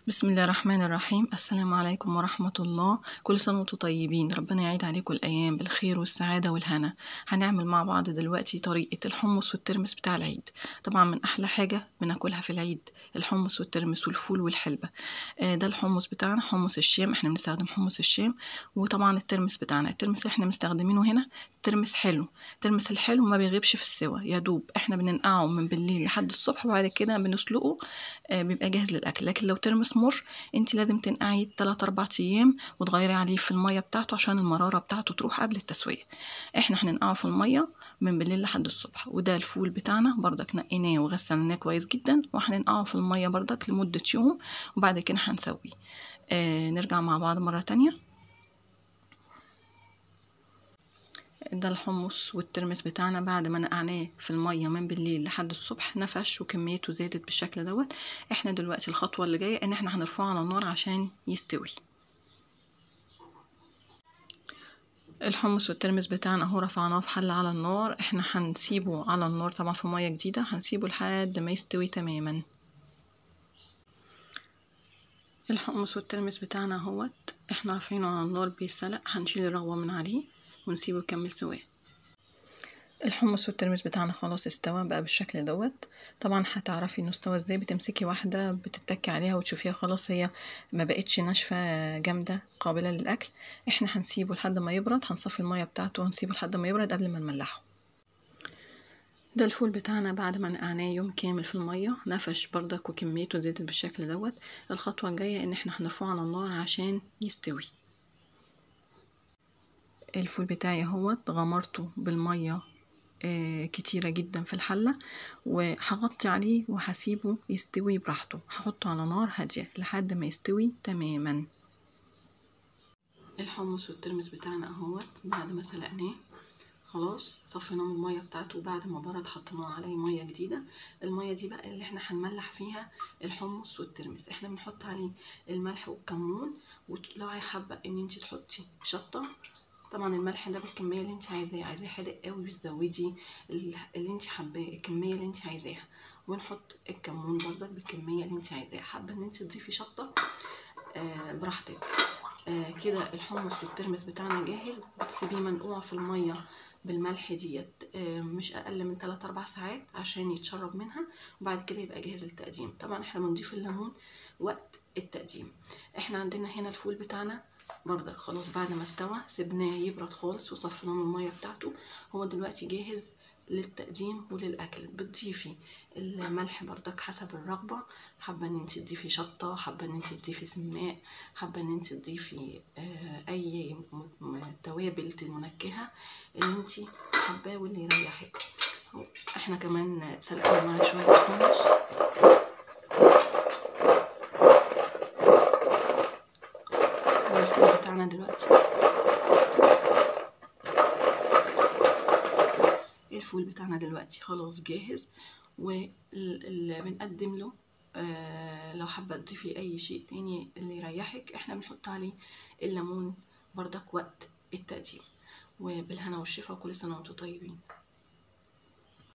بسم الله الرحمن الرحيم السلام عليكم ورحمة الله كل سنة وانتم طيبين ربنا يعيد عليكم الأيام بالخير والسعادة والهنا هنعمل مع بعض دلوقتي طريقة الحمص والترمس بتاع العيد طبعا من أحلى حاجة بناكلها في العيد الحمص والترمس والفول والحلبة آه ده الحمص بتاعنا حمص الشام احنا بنستخدم حمص الشام وطبعا الترمس بتاعنا الترمس احنا مستخدمينه هنا ترمس حلو ترمس الحلو ما بيغيبش في السوا يا دوب احنا بننقعه من بالليل لحد الصبح وبعد كده بنسلقه آه بيبقى جاهز للأكل لكن لو ترمس مر انت لازم تنقعيه 3 4 ايام وتغيري عليه في الميه بتاعته عشان المراره بتاعته تروح قبل التسويه احنا هننقعه في الميه من بالليل لحد الصبح وده الفول بتاعنا بردك نقيناه وغسلناه كويس جدا وهننقعه في الميه بردك لمده يوم وبعد كده هنسويه آه نرجع مع بعض مره تانية ده الحمص والترمس بتاعنا بعد ما نقعناه في الميه من بالليل لحد الصبح نفش وكميته زادت بالشكل دوت احنا دلوقتي الخطوه اللي جايه ان احنا هنرفعه على النار عشان يستوي الحمص والترمس بتاعنا اهو رفعناه في حله على النار احنا هنسيبه على النار طبعا في ميه جديده هنسيبه لحد ما يستوي تماما الحمص والترمس بتاعنا اهوت احنا رافعينه على النار بيتسلق هنشيل الرغوه من عليه ونسيبه يكمل سواه الحمص والترمس بتاعنا خلاص استوى بقى بالشكل دوت طبعا هتعرفي انه استوى ازاي بتمسكي واحده بتتكي عليها وتشوفيها خلاص هي ما بقتش ناشفه جامده قابله للاكل احنا هنسيبه لحد ما يبرد هنصفي الميه بتاعته ونسيبه لحد ما يبرد قبل ما نملحه ده الفول بتاعنا بعد ما نقعناه يوم كامل في المية نفش بردك وكميته زادت بالشكل دوت الخطوة الجاية ان احنا هنرفعه على النار عشان يستوي الفول بتاعي اهوت غمرته بالمية آه كتيرة جدا في الحلة وهغطي عليه وهسيبه يستوي براحته هحطه على نار هادية لحد ما يستوي تماما الحمص والترمس بتاعنا اهوت بعد ما سلقناه خلاص صفيناه من الميه بتاعته بعد ما برد حطيناه عليه ميه جديده الميه دي بقى اللي احنا هنملح فيها الحمص والترمس احنا بنحط عليه الملح والكمون ولو حابه ان انت تحطي شطه طبعا الملح ده بالكميه اللي انت عايزاها عايزاه حادق قوي بتزودي اللي انت حباه الكميه اللي انت عايزاها ونحط الكمون برضك بالكميه اللي انت عايزاها حابه ان انت تضيفي شطه آه براحتك آه كده الحمص والترمس بتاعنا جاهز بتسيبيه منقوع في الميه بالملح ديت آه مش اقل من 3 4 ساعات عشان يتشرب منها وبعد كده يبقى جاهز للتقديم طبعا احنا بنضيف الليمون وقت التقديم احنا عندنا هنا الفول بتاعنا بردك خلاص بعد ما استوى سيبناه يبرد خالص وصفيناه من الميه بتاعته هو دلوقتي جاهز للتقديم وللاكل بتضيفي الملح بردك حسب الرغبه حابه ان انت تضيفي شطه حابه ان انت تضيفي سماق حابه ان انت تضيفي آه اي توابل منكهه اللي انت حباه واللي يريحك احنا كمان سلقنا معاه شويه حمص الفول بتاعنا دلوقتي الفول بتاعنا دلوقتي خلاص جاهز واللي بنقدم له آه لو حابه تضيفي اي شيء تاني اللي يريحك احنا بنحط عليه الليمون بردك وقت التقديم وبالهنا والشفا وكل سنه وانتم طيبين